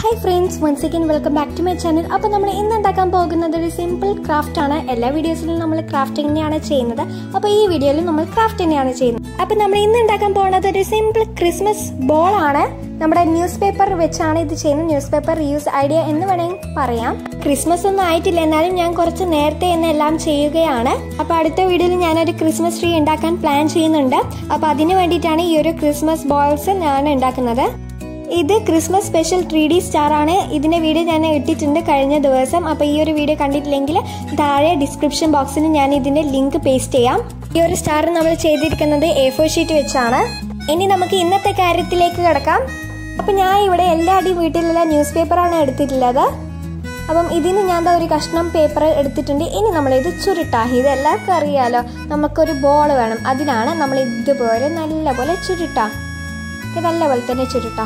hi friends once again welcome back to my channel അപ്പോൾ നമ്മൾ ഇന്ന് ഉണ്ടാക്കാൻ പോകുന്നത് ഒരു സിമ്പിൾ ക്രാഫ്റ്റ് ആണ് എല്ലാ വീഡിയോസിലും നമ്മൾ ക്രാഫ്റ്റ് തന്നെയാണ് ചെയ്യുന്നത് അപ്പോൾ ഈ വീഡിയോയിൽ നമ്മൾ ക്രാഫ്റ്റ് തന്നെയാണ് ചെയ്യുന്നത് അപ്പോൾ നമ്മൾ ഇന്ന് ഉണ്ടാക്കാൻ പോകുന്നത് ഒരു സിമ്പിൾ ക്രിസ്മസ് ബോൾ ആണ് നമ്മുടെ ന്യൂസ് പേപ്പർ വെച്ചാണ് ഇത് ചെയ്യുന്നത് ന്യൂസ് പേപ്പർ യൂസ് ഐഡിയ എന്ന് വേണമെങ്കിൽ പറയാം ക്രിസ്മസ് ഒന്നും ആയിട്ടില്ല എന്നാലും ഞാൻ കുറച്ച് നേരത്തെ തന്നെ എല്ലാം ചെയ്യുകയാണ് അപ്പോൾ അടുത്ത വീഡിയോയിൽ ഞാനൊരു ക്രിസ്മസ് ട്രീ ഉണ്ടാക്കാൻ പ്ലാൻ ചെയ്യുന്നുണ്ട് അപ്പോൾ അതിന് വേണ്ടിയിട്ടാണ് ഈ ഒരു ക്രിസ്മസ് ബോൾസ് ഞാൻ ഉണ്ടാക്കുന്നത് ഇത് Christmas special three D star ആണ് ഇതിന്റെ വീഡിയോ ഞാൻ ഇട്ടിട്ടുണ്ട് കഴിഞ്ഞ ദിവസം അപ്പോൾ ഈ ഒരു വീഡിയോ കണ്ടിട്ടില്ലെങ്കിൽ താഴെ ഡിസ്ക്രിപ്ഷൻ ബോക്സിൽ ഞാൻ ഇതിന്റെ ലിങ്ക് പേസ്റ്റ് ചെയ്യാം ഈ ഒരു സ്റ്റാർ നമ്മൾ ചെയ്തിരിക്കുന്നത് എ ഫോർ ഷീറ്റ് വെച്ചാണ് ഇനി നമുക്ക് ഇന്നത്തെ കാര്യത്തിലേക്ക് കിടക്കാം അപ്പം ഞാൻ ഇവിടെ എല്ലാവരുടെയും വീട്ടിലുള്ള ന്യൂസ് പേപ്പറാണ് എടുത്തിട്ടുള്ളത് അപ്പം ഇതിന് ഞാൻ ദാ ഒരു കഷ്ണം പേപ്പർ എടുത്തിട്ടുണ്ട് ഇനി നമ്മളിത് ചുരുട്ടാ ഇത് എല്ലാവർക്കും അറിയാലോ നമുക്കൊരു ബോൾ വേണം അതിനാണ് നമ്മൾ ഇതുപോലെ നല്ലപോലെ ചുരുട്ടാ ഇത് നല്ലപോലെ തന്നെ ചുരുട്ടാ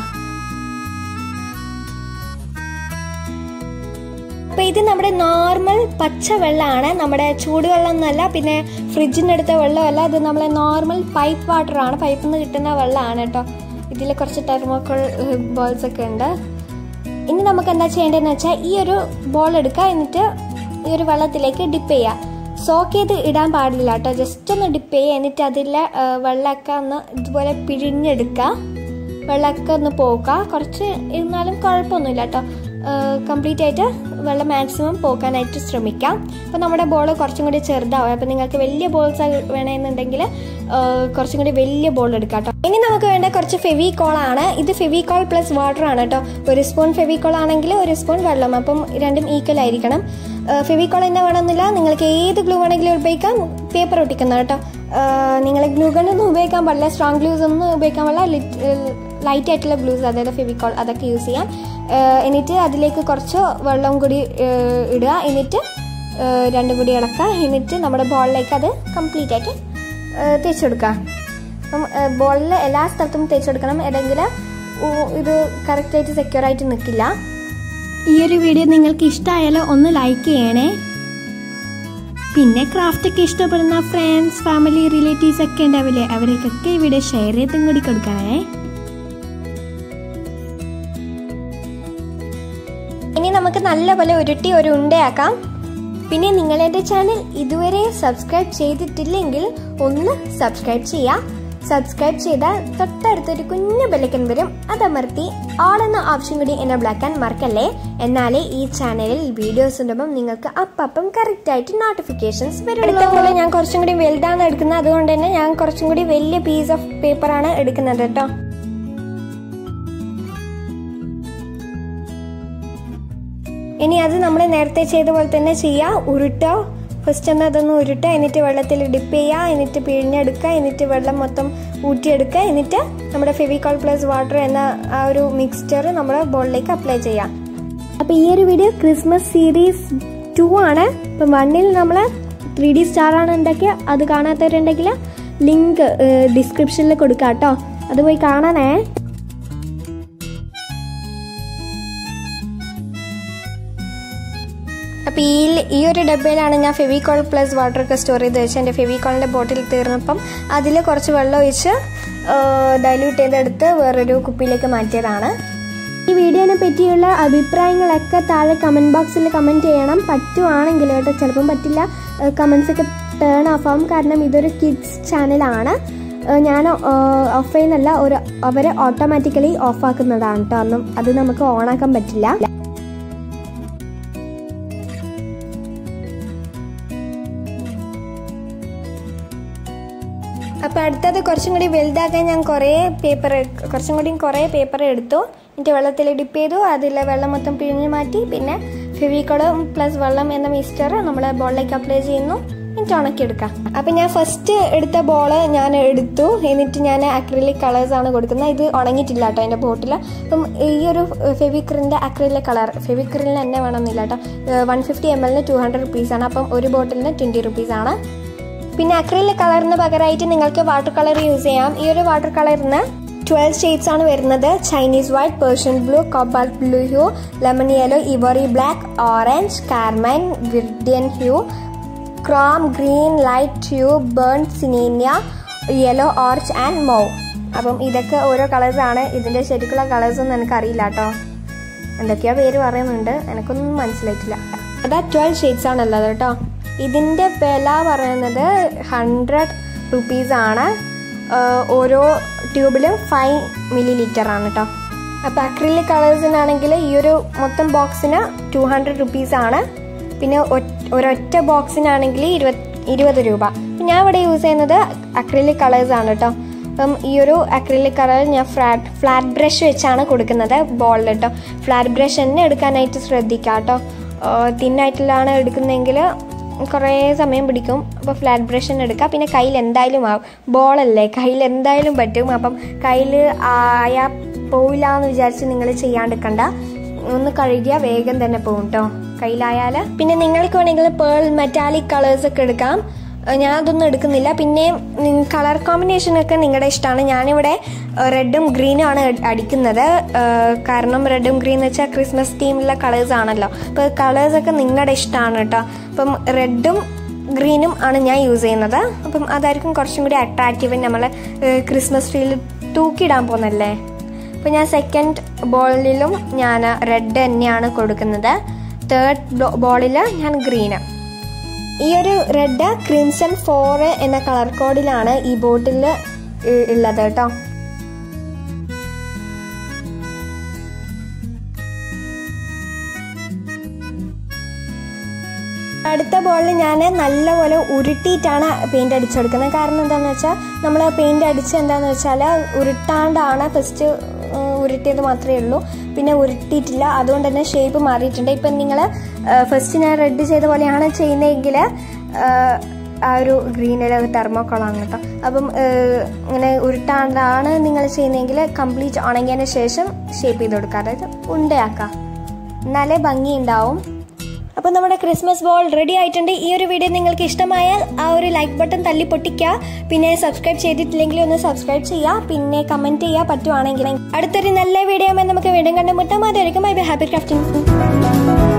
അപ്പൊ ഇത് നമ്മുടെ നോർമൽ പച്ച വെള്ളമാണ് നമ്മുടെ ചൂടുവെള്ളം ഒന്നല്ല പിന്നെ ഫ്രിഡ്ജിൻ്റെ അടുത്ത വെള്ളമല്ല ഇത് നമ്മളെ നോർമൽ പൈപ്പ് വാട്ടർ ആണ് പൈപ്പിൽ നിന്ന് കിട്ടുന്ന വെള്ളമാണ് കേട്ടോ ഇതിൽ കുറച്ച് ടെർമോക്കോൾ ബോൾസ് ഒക്കെ ഉണ്ട് ഇനി നമുക്ക് എന്താ ചെയ്യേണ്ടതെന്ന് വെച്ചാൽ ഈ ഒരു ബോൾ എടുക്കുക എന്നിട്ട് ഈ ഒരു വെള്ളത്തിലേക്ക് ഡിപ്പ് ചെയ്യുക സോക്ക് ചെയ്ത് ഇടാൻ പാടില്ല കേട്ടോ ജസ്റ്റ് ഒന്ന് ഡിപ്പ് ചെയ്യുക എന്നിട്ട് അതിലെ വെള്ളമൊക്കെ ഒന്ന് ഇതുപോലെ പിഴിഞ്ഞെടുക്കുക വെള്ളമൊക്കെ ഒന്ന് പോക്കുക കുറച്ച് ഇരുന്നാലും കുഴപ്പമൊന്നുമില്ല കേട്ടോ കംപ്ലീറ്റ് ആയിട്ട് വെള്ളം മാക്സിമം പോക്കാനായിട്ട് ശ്രമിക്കാം അപ്പോൾ നമ്മുടെ ബോൾ കുറച്ചും കൂടി ചെറുതാവും അപ്പോൾ നിങ്ങൾക്ക് വലിയ ബോൾസ് വേണമെന്നുണ്ടെങ്കിൽ കുറച്ചും കൂടി വലിയ ബോൾ എടുക്കാം കേട്ടോ ഇനി നമുക്ക് വേണ്ട കുറച്ച് ഫെവിക്കോൾ ആണ് ഇത് ഫെവിക്കോൾ പ്ലസ് വാട്ടർ ആണ് കേട്ടോ ഒരു സ്പൂൺ ഫെവിക്കോൾ ആണെങ്കിൽ ഒരു സ്പൂൺ വെള്ളം അപ്പം രണ്ടും ഈക്വൽ ആയിരിക്കണം ഫെവിക്കോൾ തന്നെ വേണമെന്നില്ല നിങ്ങൾക്ക് ഏത് ഗ്ലൂ വേണമെങ്കിലും ഉപയോഗിക്കാം പേപ്പർ ഒട്ടിക്കുന്ന കേട്ടോ നിങ്ങൾ ഗ്ലൂ ഗണ്ണൊന്നും ഉപയോഗിക്കാൻ പാടില്ല സ്ട്രോങ് ഗ്ലൂസ് ഒന്നും ഉപയോഗിക്കാൻ പാടില്ല ലൈറ്റ് ആയിട്ടുള്ള ഗ്ലൂസ് അതായത് ഫെവിക്കോൾ അതൊക്കെ യൂസ് ചെയ്യാം എന്നിട്ട് അതിലേക്ക് കുറച്ച് വെള്ളം കൂടി ഇടുക എന്നിട്ട് രണ്ടും കൂടി ഇളക്കുക എന്നിട്ട് നമ്മുടെ ബോളിലേക്ക് അത് കംപ്ലീറ്റ് ആയിട്ട് തേച്ചെടുക്കുക അപ്പം ബോളിൽ എല്ലാ സ്ഥലത്തും തേച്ചെടുക്കണം അല്ലെങ്കിൽ ഇത് കറക്റ്റായിട്ട് സെക്യൂർ ആയിട്ട് നിൽക്കില്ല ഈ ഒരു വീഡിയോ നിങ്ങൾക്ക് ഇഷ്ടമായാലോ ഒന്ന് ലൈക്ക് ചെയ്യണേ പിന്നെ ക്രാഫ്റ്റ് ഒക്കെ ഇഷ്ടപ്പെടുന്ന ഫ്രണ്ട്സ് ഫാമിലി റിലേറ്റീവ്സ് ഒക്കെ ഉണ്ടാവില്ലേ അവരേക്കൊക്കെ ഈ വീഡിയോ ഷെയർ ചെയ്തും കൂടി കൊടുക്കണേ ഇനി നമുക്ക് നല്ലപോലെ ഉരുട്ടി ഒരു ഉണ്ടയാക്കാം പിന്നെ നിങ്ങൾ എൻ്റെ ചാനൽ ഇതുവരെ സബ്സ്ക്രൈബ് ചെയ്തിട്ടില്ലെങ്കിൽ ഒന്ന് സബ്സ്ക്രൈബ് ചെയ്യാം സബ്സ്ക്രൈബ് ചെയ്താൽ തൊട്ടടുത്തൊരു കുഞ്ഞു ബെല്ലക്കൻ വരും അതമർത്തി ഓൾ എന്ന ഓപ്ഷൻ കൂടി എനേബിൾ ആക്കാൻ മറക്കല്ലേ എന്നാലേ ഈ ചാനലിൽ വീഡിയോസ് ഉണ്ടാകുമ്പോൾ നിങ്ങൾക്ക് അപ്പം കറക്റ്റ് ആയിട്ട് നോട്ടിഫിക്കേഷൻസ് വരും പോലെ ഞാൻ കുറച്ചും കൂടി വലുതാണ് എടുക്കുന്നത് അതുകൊണ്ട് തന്നെ ഞാൻ കുറച്ചും കൂടി വലിയ പീസ് ഓഫ് പേപ്പറാണ് എടുക്കുന്നത് കേട്ടോ ഇനി അത് നമ്മൾ നേരത്തെ ചെയ്ത പോലെ തന്നെ ചെയ്യുക ഉരുട്ടോ ഫസ്റ്റ് ഒന്ന് അതൊന്ന് ഉരുട്ടുക എന്നിട്ട് വെള്ളത്തിൽ ഡിപ്പ് ചെയ്യുക എന്നിട്ട് പിഴിഞ്ഞെടുക്കുക എന്നിട്ട് വെള്ളം മൊത്തം ഊറ്റിയെടുക്കുക എന്നിട്ട് നമ്മുടെ ഫെവിക്കോൾ പ്ലസ് വാട്ടർ എന്ന ആ ഒരു മിക്സ്ചർ നമ്മുടെ ബോളിലേക്ക് അപ്ലൈ ചെയ്യാം അപ്പോൾ ഈ ഒരു വീഡിയോ ക്രിസ്മസ് സീരീസ് ടു ആണ് ഇപ്പം വണ്ണിൽ നമ്മൾ ത്രീ ഡി സ്റ്റാർ ആണ് ഉണ്ടാക്കിയ അത് കാണാത്തവരുണ്ടെങ്കിൽ ലിങ്ക് ഡിസ്ക്രിപ്ഷനിൽ കൊടുക്കാം കേട്ടോ അത് പോയി കാണാനേ അപ്പോൾ ഈ ഈ ഒരു ഡബ്ബയിലാണ് ഞാൻ ഫെവിക്കോൾ പ്ലസ് വാട്ടർ ഒക്കെ സ്റ്റോർ ചെയ്ത് വെച്ചത് എൻ്റെ ഫെവിക്കോളിൻ്റെ ബോട്ടിൽ തീർന്നപ്പം അതിൽ കുറച്ച് വെള്ളം ഒഴിച്ച് ഡൈല്യൂട്ട് ചെയ്തെടുത്ത് വേറൊരു കുപ്പിയിലേക്ക് മാറ്റിയതാണ് ഈ വീഡിയോനെ പറ്റിയുള്ള അഭിപ്രായങ്ങളൊക്കെ താഴെ കമൻറ്റ് ബോക്സിൽ കമൻറ്റ് ചെയ്യണം പറ്റുവാണെങ്കിൽ കേട്ടോ ചിലപ്പം പറ്റില്ല കമൻസ് ഒക്കെ ടേൺ ഓഫ് ആവും കാരണം ഇതൊരു കിഡ്സ് ചാനലാണ് ഞാൻ ഓഫ് ചെയ്യുന്നല്ല ഒരു അവരെ ഓട്ടോമാറ്റിക്കലി ഓഫ് ആക്കുന്നതാണ് കേട്ടോ അന്നും അത് നമുക്ക് ഓണാക്കാൻ പറ്റില്ല അപ്പോൾ അടുത്തത് കുറച്ചും കൂടി വലുതാക്കാൻ ഞാൻ കുറേ പേപ്പർ കുറച്ചും കൂടി കുറേ പേപ്പർ എടുത്തു എന്നിട്ട് വെള്ളത്തിൽ ഡിപ്പ് ചെയ്തു അതിൽ വെള്ളം മൊത്തം പിഴിഞ്ഞ് മാറ്റി പിന്നെ ഫെവിക്കോളും പ്ലസ് വെള്ളം എന്ന മിക്സ്ചർ നമ്മൾ ബോളിലേക്ക് അപ്ലൈ ചെയ്യുന്നു എന്നിട്ട് ഉണക്കിയെടുക്കാം അപ്പം ഞാൻ ഫസ്റ്റ് എടുത്ത ബോള് ഞാൻ എടുത്തു എന്നിട്ട് ഞാൻ അക്രിലിക് കളേഴ്സ് ആണ് കൊടുക്കുന്നത് ഇത് ഉണങ്ങിയിട്ടില്ല കേട്ടോ എൻ്റെ ബോട്ടിൽ അപ്പം ഈ ഒരു ഫെവിക്രിലിൻ്റെ അക്രിലിക് കളർ ഫെവിക്രിലിന് തന്നെ വേണമെന്നില്ല കേട്ടോ വൺ ഫിഫ്റ്റി എം എല്ലിന് ടു ഹൺഡ്രഡ് റുപ്പീസാണ് അപ്പം ഒരു ബോട്ടിലിന് ട്വൻറ്റി റുപ്പീസാണ് പിന്നെ അക്രിലിക് കളറിന് പകരമായിട്ട് നിങ്ങൾക്ക് വാട്ടർ കളർ യൂസ് ചെയ്യാം ഈ ഒരു വാട്ടർ കളറിന് ട്വൽവ് ഷെയ്ഡ്സ് ആണ് വരുന്നത് Chinese white Persian blue cobalt blue hue lemon yellow ivory black orange carmine viridian hue chrome green light hue burnt sienna yellow orange and mauve അപ്പം ഇതൊക്കെ ഓരോ കളേഴ്സാണ് ഇതിൻ്റെ ശരിക്കുള്ള കളേഴ്സൊന്നും എനിക്കറിയില്ല കേട്ടോ എന്തൊക്കെയോ പേര് പറയുന്നുണ്ട് എനിക്കൊന്നും മനസ്സിലായിട്ടില്ല അതാ ട്വൽവ് ഷെയ്ഡ്സ് ആണുള്ളത് കേട്ടോ ഇതിൻ്റെ വില പറയുന്നത് ഹൺഡ്രഡ് റുപ്പീസാണ് ഓരോ ട്യൂബിലും ഫൈവ് മില്ലി ലിറ്റർ ആണ് കേട്ടോ അപ്പോൾ അക്രിലിക് കളേഴ്സിനാണെങ്കിൽ ഈ ഒരു മൊത്തം ബോക്സിന് ടു ഹൺഡ്രഡ് റുപ്പീസാണ് പിന്നെ ഒരൊറ്റ ബോക്സിനാണെങ്കിൽ ഇരുപത് ഇരുപത് രൂപ ഞാൻ ഇവിടെ യൂസ് ചെയ്യുന്നത് അക്രിലിക് കളേഴ്സ് ആണ് കേട്ടോ അപ്പം ഈ ഒരു അക്രിലിക് കളർ ഞാൻ ഫ്ലാറ്റ് ഫ്ലാറ്റ് ബ്രഷ് വെച്ചാണ് കൊടുക്കുന്നത് ബോളിൽ കേട്ടോ ഫ്ലാറ്റ് ബ്രഷ് തന്നെ എടുക്കാനായിട്ട് ശ്രദ്ധിക്കുക കേട്ടോ തിന്നായിട്ടിലാണ് എടുക്കുന്നതെങ്കിൽ കുറേ സമയം പിടിക്കും അപ്പോൾ ഫ്ലാറ്റ് ബ്രഷ് തന്നെ എടുക്കുക പിന്നെ കയ്യിൽ എന്തായാലും ആവും ബോളല്ലേ കയ്യിൽ എന്തായാലും പറ്റും അപ്പം കയ്യിൽ ആയാൽ പോവില്ല എന്ന് വിചാരിച്ച് നിങ്ങൾ ചെയ്യാണ്ടിരിക്കണ്ട ഒന്ന് കഴുകിയാൽ വേഗം തന്നെ പോകും കേട്ടോ കയ്യിലായാൽ പിന്നെ നിങ്ങൾക്ക് വേണമെങ്കിൽ പേൾ മെറ്റാലിക് കളേഴ്സ് ഒക്കെ എടുക്കാം ഞാൻ അതൊന്നും എടുക്കുന്നില്ല പിന്നെ കളർ കോമ്പിനേഷൻ ഒക്കെ നിങ്ങളുടെ ഇഷ്ടമാണ് ഞാനിവിടെ റെഡും ഗ്രീനും ആണ് അടിക്കുന്നത് കാരണം റെഡും ഗ്രീൻ എന്ന് വെച്ചാൽ ക്രിസ്മസ് തീമിലുള്ള കളേഴ്സ് ആണല്ലോ അപ്പോൾ കളേഴ്സ് ഒക്കെ നിങ്ങളുടെ ഇഷ്ടമാണ് കേട്ടോ അപ്പം റെഡും ഗ്രീനും ആണ് ഞാൻ യൂസ് ചെയ്യുന്നത് അപ്പം അതായിരിക്കും കുറച്ചും കൂടി അട്രാക്റ്റീവ് നമ്മൾ ക്രിസ്മസ് ട്രീയിൽ തൂക്കിയിടാൻ പോകുന്നല്ലേ അപ്പോൾ ഞാൻ സെക്കൻഡ് ബോളിലും ഞാൻ റെഡ് തന്നെയാണ് കൊടുക്കുന്നത് തേർഡ് ബോളിൽ ഞാൻ ഗ്രീന് ഈ ഒരു റെഡ് ക്രിംസൺ ഫോർ എന്ന കളർ കോഡിലാണ് ഈ ബോട്ടിൽ ഉള്ളത് കേട്ടോ അടുത്ത ബോളിൽ ഞാൻ നല്ലപോലെ ഉരുട്ടിയിട്ടാണ് പെയിന്റ് അടിച്ചെടുക്കുന്നത് കാരണം എന്താണെന്ന് വെച്ചാൽ നമ്മൾ പെയിന്റ് അടിച്ച് എന്താണെന്ന് വെച്ചാൽ ഉരുട്ടാണ്ടാണ് ഫസ്റ്റ് ഉരുട്ടിയത് മാത്രമേ ഉള്ളൂ പിന്നെ ഉരുട്ടിയിട്ടില്ല അതുകൊണ്ട് തന്നെ ഷേപ്പ് മാറിയിട്ടുണ്ട് ഇപ്പം നിങ്ങൾ ഫസ്റ്റ് ഞാൻ റെഡ് ചെയ്ത പോലെയാണ് ചെയ്യുന്നതെങ്കിൽ ആ ഒരു ഗ്രീനിൽ തെർമോക്കോളാണ് കേട്ടോ അപ്പം ഇങ്ങനെ ഉരുട്ടാണ്ടാണ് നിങ്ങൾ ചെയ്യുന്നതെങ്കിൽ കംപ്ലീറ്റ് ഉണങ്ങിയതിന് ശേഷം ഷേപ്പ് ചെയ്ത് കൊടുക്കുക അതായത് ഉണ്ടയാക്കുക എന്നാലേ ഭംഗി ഉണ്ടാവും അപ്പോൾ നമ്മുടെ ക്രിസ്മസ് ബോൾ റെഡി ആയിട്ടുണ്ട് ഈ ഒരു വീഡിയോ നിങ്ങൾക്ക് ഇഷ്ടമായാൽ ആ ഒരു ലൈക്ക് ബട്ടൺ തല്ലി പൊട്ടിക്കുക പിന്നെ സബ്സ്ക്രൈബ് ചെയ്തിട്ടില്ലെങ്കിൽ ഒന്ന് സബ്സ്ക്രൈബ് ചെയ്യുക പിന്നെ കമൻറ്റ് ചെയ്യുക പറ്റുവാണെങ്കിൽ അടുത്തൊരു നല്ല വീഡിയോ നമുക്ക് വീണ്ടും കണ്ടുമുട്ടാം അതായിരിക്കും ഐ ബി ഹാപ്പി ക്രാഫ്റ്റിംഗ്